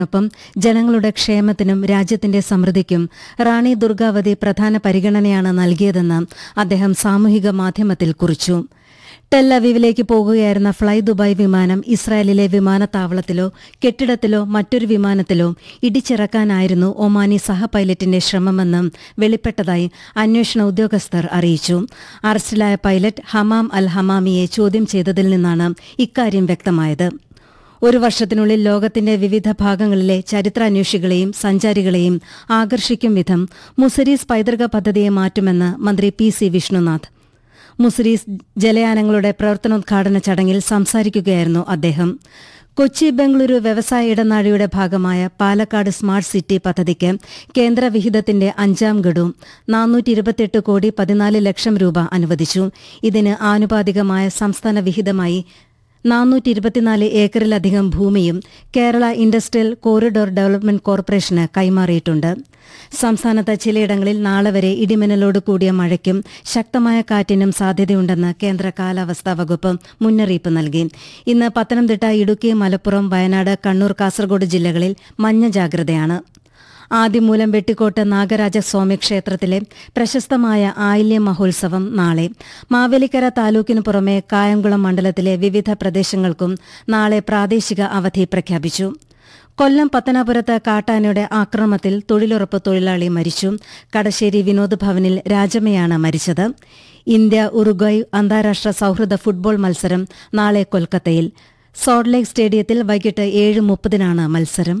ഒപ്പം ജനങ്ങളുടെ ക്ഷേമത്തിനും രാജ്യത്തിന്റെ സമൃദ്ധിക്കും റാണി ദുർഗാവതി പ്രധാന പരിഗണനയാണ് നൽകിയതെന്ന് അദ്ദേഹം സാമൂഹിക മാധ്യമത്തിൽ കുറിച്ചു ടെല്ലവീവിലേക്ക് പോകുകയായിരുന്ന ഫ്ളൈ ദുബായ് വിമാനം ഇസ്രായേലിലെ വിമാനത്താവളത്തിലോ കെട്ടിടത്തിലോ മറ്റൊരു വിമാനത്തിലോ ഇടിച്ചിറക്കാനായിരുന്നു ഒമാനി സഹ പൈലറ്റിന്റെ ശ്രമമെന്ന് വെളിപ്പെട്ടതായി അന്വേഷണ ഉദ്യോഗസ്ഥർ അറിയിച്ചു അറസ്റ്റിലായ പൈലറ്റ് ഹമാം അൽ ഹമാമിയെ ചോദ്യം ചെയ്തതിൽ നിന്നാണ് ഇക്കാര്യം വ്യക്തമായത് ഒരു വർഷത്തിനുള്ളിൽ ലോകത്തിന്റെ വിവിധ ഭാഗങ്ങളിലെ ചരിത്രാന്വേഷികളെയും സഞ്ചാരികളെയും ആകർഷിക്കും വിധം മുസരീസ് പൈതൃക പദ്ധതിയെ മാറ്റുമെന്ന് മന്ത്രി പി സി വിഷ്ണുനാഥ് മുസരീസ് ജലയാനങ്ങളുടെ പ്രവർത്തനോദ്ഘാടന ചടങ്ങിൽ സംസാരിക്കുകയായിരുന്നു അദ്ദേഹം കൊച്ചി ബംഗളൂരു വ്യവസായ ഇടനാഴിയുടെ ഭാഗമായ പാലക്കാട് സ്മാർട്ട് സിറ്റി പദ്ധതിക്ക് കേന്ദ്ര വിഹിതത്തിന്റെ അഞ്ചാം ഗഡു നാനൂറ്റി ഇരുപത്തിയെട്ട് കോടി പതിനാല് ലക്ഷം രൂപ അനുവദിച്ചു ഇതിന് ആനുപാതികമായ സംസ്ഥാന വിഹിതമായി നാനൂറ്റി ഇരുപത്തിനാല് ഏക്കറിലധികം ഭൂമിയും കേരള ഇൻഡസ്ട്രിയൽ കോറിഡോർ ഡെവലപ്മെന്റ് കോർപ്പറേഷന് കൈമാറിയിട്ടുണ്ട് സംസ്ഥാനത്ത് ചിലയിടങ്ങളിൽ നാളെ വരെ ഇടിമിന്നലോട് കൂടിയ മഴയ്ക്കും ശക്തമായ കാറ്റിനും സാധ്യതയുണ്ടെന്ന് കേന്ദ്ര കാലാവസ്ഥാ വകുപ്പ് മുന്നറിയിപ്പ് നൽകി ഇന്ന് പത്തനംതിട്ട ഇടുക്കി മലപ്പുറം വയനാട് കണ്ണൂർ കാസർഗോഡ് ജില്ലകളിൽ മഞ്ഞ ജാഗ്രതയാണ് ആദ്യമൂലം വെട്ടിക്കോട്ട് നാഗരാജസ്വാമി ക്ഷേത്രത്തിലെ പ്രശസ്തമായ ആയില്യ മഹോത്സവം നാളെ മാവേലിക്കര താലൂക്കിനു പുറമെ കായംകുളം മണ്ഡലത്തിലെ വിവിധ പ്രദേശങ്ങൾക്കും നാളെ പ്രാദേശിക അവധി പ്രഖ്യാപിച്ചു കൊല്ലം പത്തനാപുരത്ത് കാട്ടാനയുടെ ആക്രമണത്തിൽ തൊഴിലുറപ്പ് തൊഴിലാളി മരിച്ചു കടശ്ശേരി വിനോദ് ഭവനിൽ രാജമ്മയാണ് മരിച്ചത് ഇന്ത്യ ഉറുഗ്വായ് അന്താരാഷ്ട്ര സൌഹൃദ ഫുട്ബോൾ മത്സരം നാളെ കൊൽക്കത്തയിൽ സോൾട്ട് സ്റ്റേഡിയത്തിൽ വൈകിട്ട് ഏഴ് മുപ്പതിനാണ് മത്സരം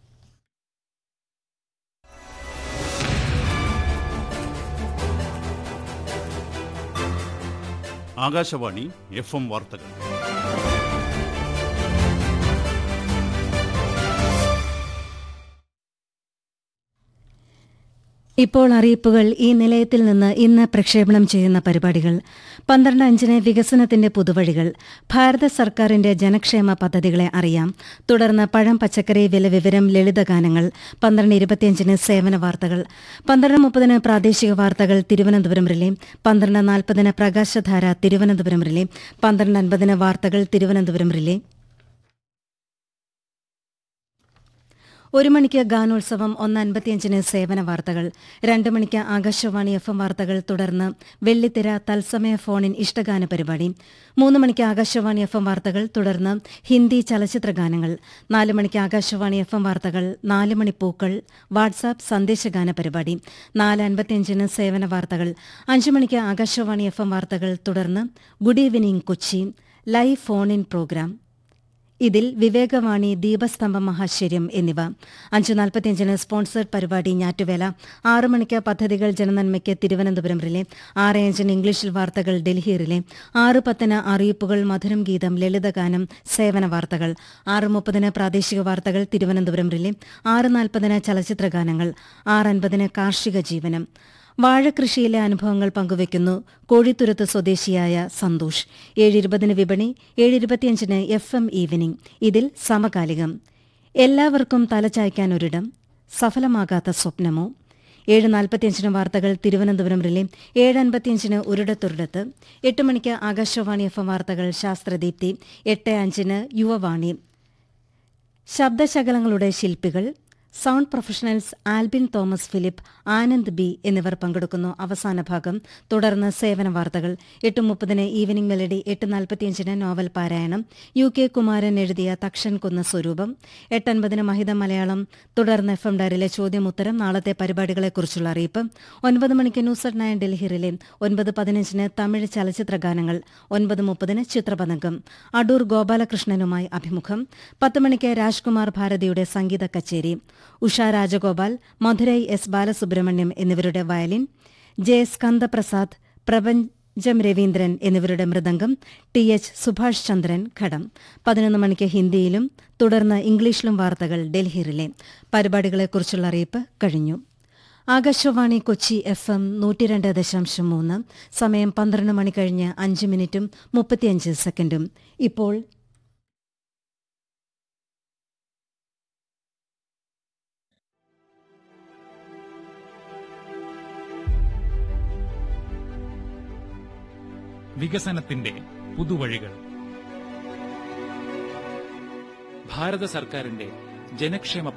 ആകാശവാണി എഫ് എം വാർത്തകൾ ഇപ്പോൾ അറിയിപ്പുകൾ ഈ നിലയത്തിൽ നിന്ന് ഇന്ന് പ്രക്ഷേപണം ചെയ്യുന്ന പരിപാടികൾ പന്ത്രണ്ട് അഞ്ചിന് വികസനത്തിന്റെ പുതുവഴികൾ ഭാരത സർക്കാരിന്റെ ജനക്ഷേമ പദ്ധതികളെ അറിയാം തുടർന്ന് പഴം പച്ചക്കറി വില വിവരം ലളിതഗാനങ്ങൾ പന്ത്രണ്ട് ഇരുപത്തിയഞ്ചിന് സേവന വാർത്തകൾ പന്ത്രണ്ട് മുപ്പതിന് പ്രാദേശിക വാർത്തകൾ തിരുവനന്തപുരം റിലേ പന്ത്രണ്ട് നാൽപ്പതിന് പ്രകാശധാര തിരുവനന്തപുരം റിലേ പന്ത്രണ്ട് അൻപതിന് വാർത്തകൾ തിരുവനന്തപുരം റിലേ ഒരു മണിക്ക് ഗാനോത്സവം ഒന്ന് അൻപത്തിയഞ്ചിന് സേവന വാർത്തകൾ രണ്ട് മണിക്ക് ആകാശവാണി എഫ് എം വാർത്തകൾ തുടർന്ന് വെള്ളിത്തിര തത്സമയ ഫോണിൻ ഇഷ്ടഗാന പരിപാടി മൂന്ന് മണിക്ക് ആകാശവാണി എഫ് എം വാർത്തകൾ തുടർന്ന് ഹിന്ദി ചലച്ചിത്ര ഗാനങ്ങൾ നാല് മണിക്ക് ആകാശവാണി എഫ് എം വാർത്തകൾ നാല് മണി പൂക്കൾ വാട്സാപ്പ് സന്ദേശഗാന പരിപാടി നാല് അൻപത്തിയഞ്ചിന് സേവന വാർത്തകൾ അഞ്ച് മണിക്ക് ആകാശവാണി എഫ് എം വാർത്തകൾ തുടർന്ന് good evening Kochi live phone in programme ഇതിൽ വിവേകവാണി ദീപസ്തംഭം മഹാശ്ചര്യം എന്നിവ അഞ്ചു നാൽപ്പത്തിയഞ്ചിന് സ്പോൺസേഡ് പരിപാടി ഞാറ്റുവേല ആറ് മണിക്ക് പദ്ധതികൾ ജനനന്മയ്ക്ക് തിരുവനന്തപുരം റിലേ ആറ് അഞ്ചിന് ഇംഗ്ലീഷിൽ വാർത്തകൾ ഡൽഹി റിലേ ആറ് പത്തിന് അറിയിപ്പുകൾ മധുരം ഗീതം ലളിതഗാനം സേവന വാർത്തകൾ ആറ് മുപ്പതിന് പ്രാദേശിക വാർത്തകൾ തിരുവനന്തപുരം റിലേ ആറ് നാൽപ്പതിന് ചലച്ചിത്ര ഗാനങ്ങൾ ആറ് അൻപതിന് കാർഷിക ജീവനം വാഴകൃഷിയിലെ അനുഭവങ്ങൾ പങ്കുവയ്ക്കുന്നു കോഴിത്തുരുത്ത് സ്വദേശിയായ സന്തോഷ് ഏഴിരുപതിന് വിപണി ഏഴിരുപത്തിയഞ്ചിന് എഫ് എം ഈവനിംഗ് ഇതിൽ സമകാലികം എല്ലാവർക്കും തലചായ്ക്കാൻ ഒരിടം സഫലമാകാത്ത സ്വപ്നമോ ഏഴ് നാൽപ്പത്തിയഞ്ചിന് വാർത്തകൾ തിരുവനന്തപുരം റിലേ ഏഴ് അൻപത്തിയഞ്ചിന് ഒരിടത്തൊരിടത്ത് എട്ട് മണിക്ക് ആകാശവാണി എഫ് എം വാർത്തകൾ ശാസ്ത്രദീപ്തി എട്ട് അഞ്ചിന് യുവവാണി ശബ്ദശകലങ്ങളുടെ ശില്പികൾ sound professionals Albin Thomas Philip Anand B എന്നിവർ പങ്കെടുക്കുന്നു അവസാന ഭാഗം തുടർന്ന് സേവന വാർത്തകൾ എട്ട് മുപ്പതിന് ഈവനിംഗ് മെലഡി എട്ട് നാൽപ്പത്തിയഞ്ചിന് നോവൽ പാരായണം യു കെ കുമാരൻ എഴുതിയ തക്ഷൻ കുന്ന സ്വരൂപം എട്ടൻപതിന് മഹിത മലയാളം തുടർന്ന് എഫ് എം ഡയറിലെ ചോദ്യമുത്തരം നാളത്തെ പരിപാടികളെക്കുറിച്ചുള്ള അറിയിപ്പ് ഒൻപത് മണിക്ക് ന്യൂസ് അറ്റ് നയൻ ഡൽഹിയിലെ ഒൻപത് പതിനഞ്ചിന് തമിഴ് ചലച്ചിത്ര ഗാനങ്ങൾ ഒൻപത് മുപ്പതിന് ചിത്രപതംഗം അടൂർ ഗോപാലകൃഷ്ണനുമായി അഭിമുഖം പത്ത് മണിക്ക് രാജ്കുമാർ ഭാരതിയുടെ സംഗീത കച്ചേരി ഉഷ രാജഗോപാൽ മധുരൈ എസ് ബാലസുബ്രഹ്മണ്യം എന്നിവരുടെ വയലിൻ ജെ സ്കന്ദപ്രസാദ് പ്രപഞ്ചം രവീന്ദ്രൻ എന്നിവരുടെ മൃദംഗം ടി എച്ച് സുഭാഷ് ചന്ദ്രൻ ഘടം പതിനൊന്ന് മണിക്ക് ഹിന്ദിയിലും തുടർന്ന് ഇംഗ്ലീഷിലും വാർത്തകൾ ഡൽഹിയിലെ പരിപാടികളെക്കുറിച്ചുള്ള അറിയിപ്പ് കഴിഞ്ഞു ആകാശവാണി കൊച്ചി എഫ് എം നൂറ്റിരണ്ട് ദശാംശം മൂന്ന് സമയം പന്ത്രണ്ട് മണി കഴിഞ്ഞ് അഞ്ച് മിനിറ്റും മുപ്പത്തിയഞ്ച് സെക്കൻഡും ഇപ്പോൾ വികസനത്തിന്റെ പുതുവഴികൾ ഭാരത സർക്കാരിന്റെ ജനക്ഷേമ